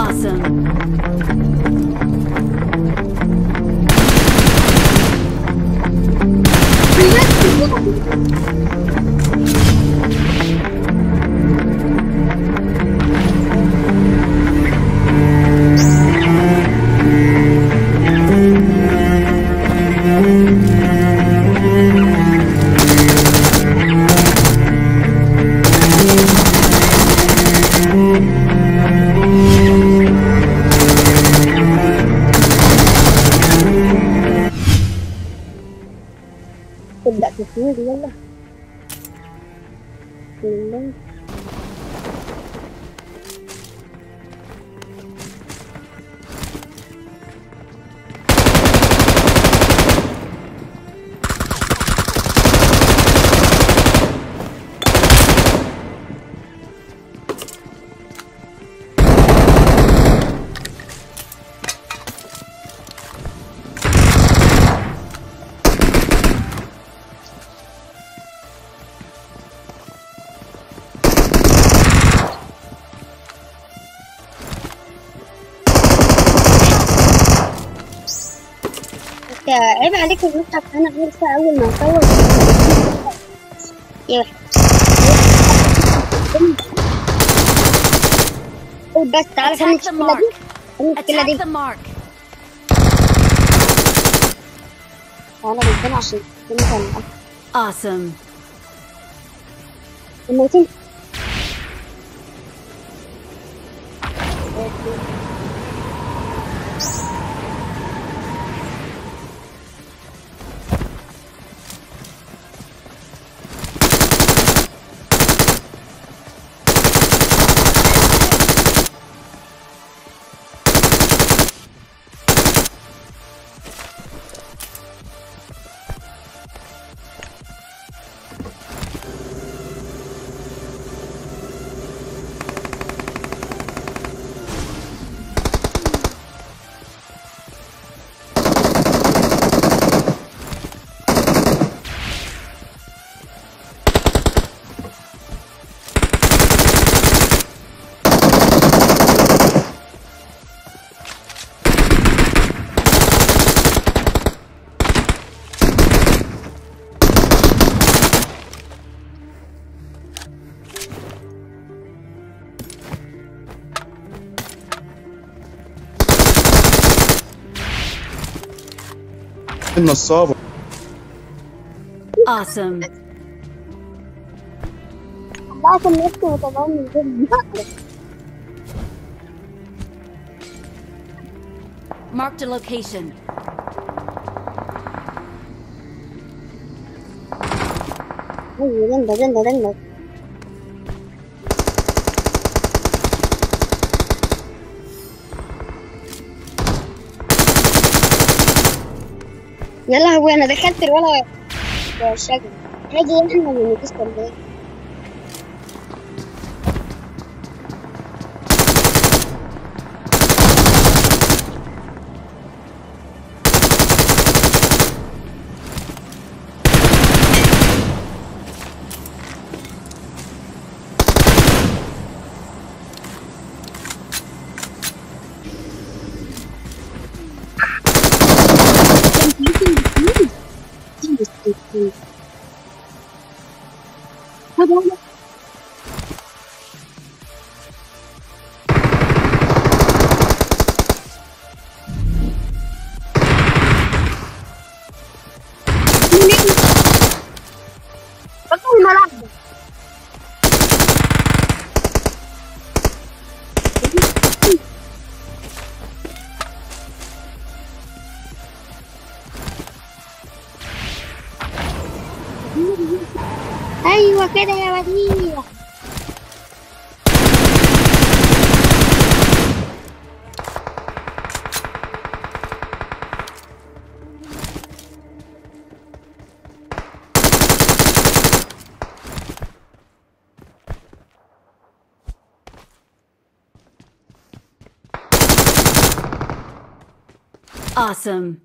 Awesome. تبدأ تصوير يلا بسم الله انت عيب عليك المصحف انا عارفه اول ما اصور يا قول بس تعالى خليني Attack the المشكله دي mark. خليني المشكله Attack دي the mark. تعالى ربنا عشان كلمة Awesome. الموتين النصابة Awesome. طلعت النت وطلعوا من غير ما Marked a location. ايوه دندا دندا دندا يا لهوي انا دخلت الولا في الشجر هاجي احنا من نكسر ده بطل الملعب ده ايوه كده يا وديع Awesome.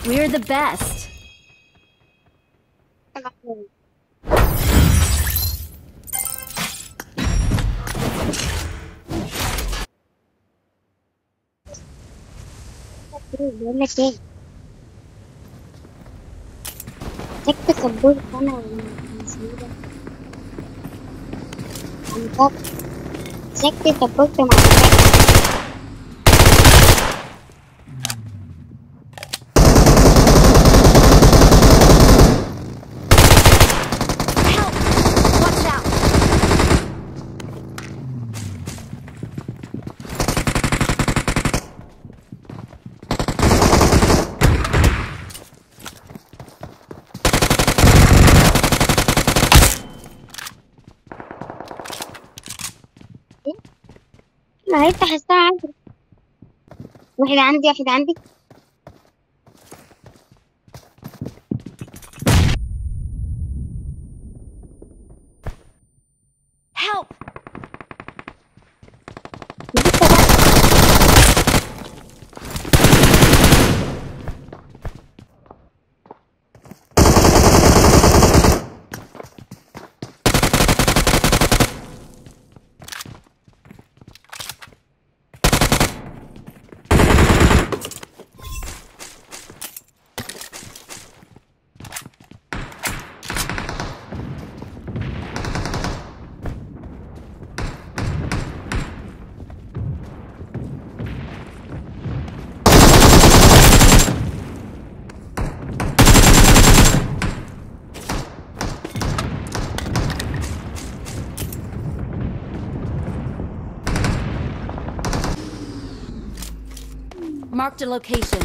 We're the best. بقول لك ايه سكت سبورت انا ومسؤولة عن طب سكت سبورت مع Help! Watch out! ما هيفتح الساعة عندي واحد عندي واحد عندي Help! لسه بقى Marked a location.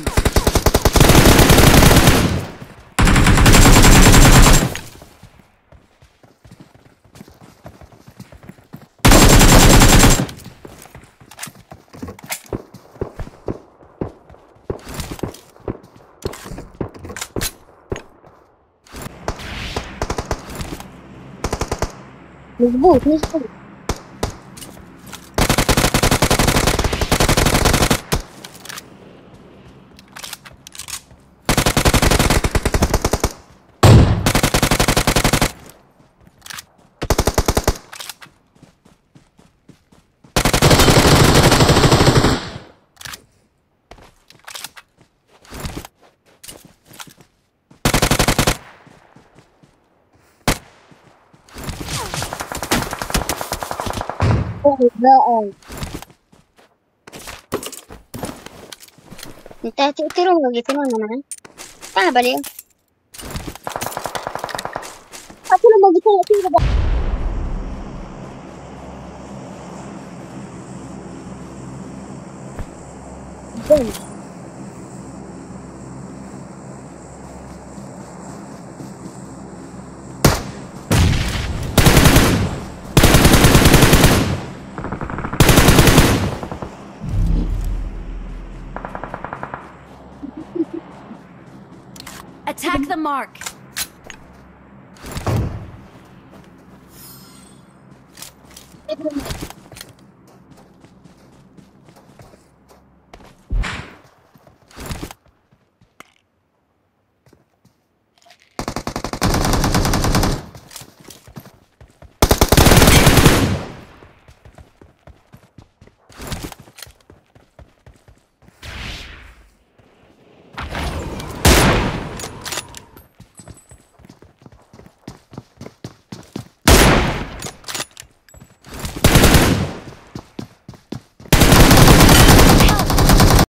مظبوط مظبوط واحد بقى انت هتقتلهم لو جيتين ولا معاه تعب ليه هقتلهم لو جيتين اقتلهم بقى ازاي Attack the mark. ابن